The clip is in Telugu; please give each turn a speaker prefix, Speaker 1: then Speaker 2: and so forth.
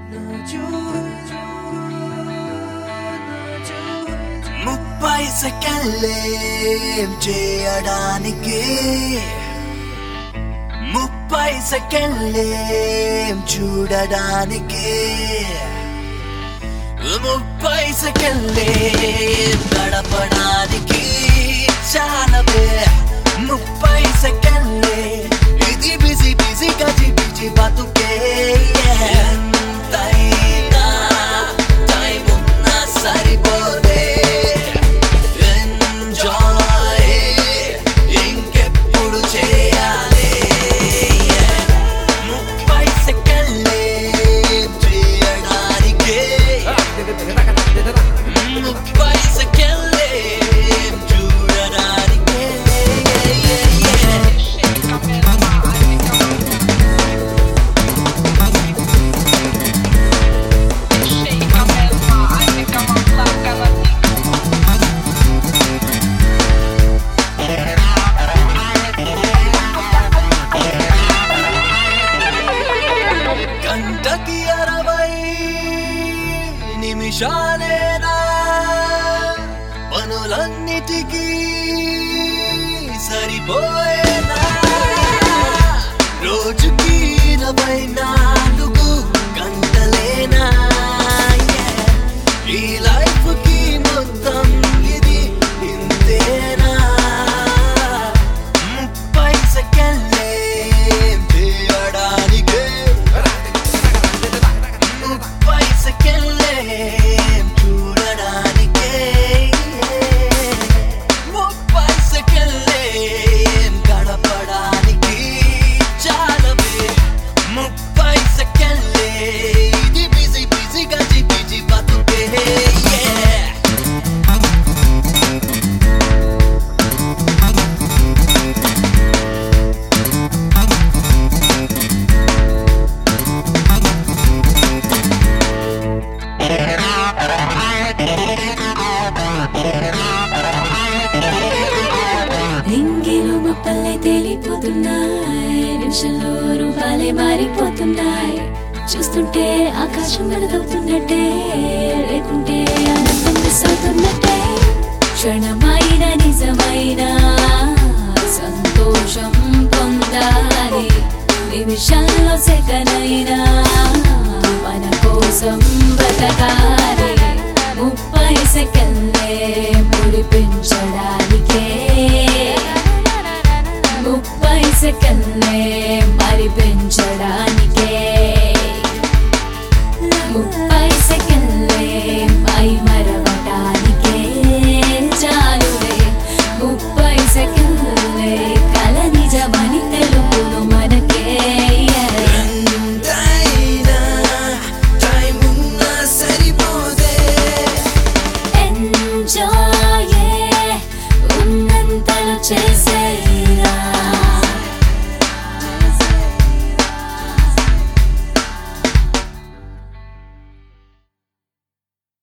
Speaker 1: ముప్పై సెకండ్లేం చేయడానికి ముప్పై సెకండ్లేం చూడడానికి ముప్పై సెకండ్లేం గడపడానికి చాలవే ముప్పై సెకండ్లే ఇది బిజీ బిజీ గజి బిజీ బతుకే ఎంతైనా టైం ఉన్నా సరిపోదే ఎంజాయ్ ఇంకెప్పుడు చేయాలి ముప్పై సెకండ్లే చేయడానికి ముప్పై సెకండ్లే చూడడానికి గంటకి అరవై నిమిషాలేనా పనులన్నిటికీ సరిపోయేనా రోజుకి ఇరవై నాలుగు గంటలేనా Yeah. ఈ లైఫ్ కి మొత్తం ఇది ఇంతేనా ముప్పై సెకండ్లే చేయడానికే ముప్పై సెకండ్లే చూడడానికే ముప్పై సెకండ్లే గడపడానికి చాలవే ముప్పై సెకండ్లే ఇది బిజీ బిజీ గజి బిజీ బతుకే Yeah.
Speaker 2: రింగిలు ముప్పల్లే తేలిపోతున్నాయి నిమిషంలో రూపాలే మారిపోతున్నాయి చూస్తుంటే ఆకాశం వెలుగవుతున్నట్టే లేకుంటే ఆనందం మిస్ అవుతున్నట్టే క్షణమైన నిజమైన సంతోషం పొందాలి నిమిషంలో సెకనైనా మన కోసం బతకాలి ముప్పై సెకండ్లే ముడిపించడానికే ముప్పై సెకండ్లే మరి పెంచడానికే ముప్పై సెకండ్లే పై మరవటానికే చాలులే ముప్పై సెకండ్లే కల నిజమని తెలుపును మనకే
Speaker 1: ఎంతైనా టైం ఉన్నా సరిపోదే
Speaker 2: ఎంజాయ్ ఉన్నంతలో చేసేరా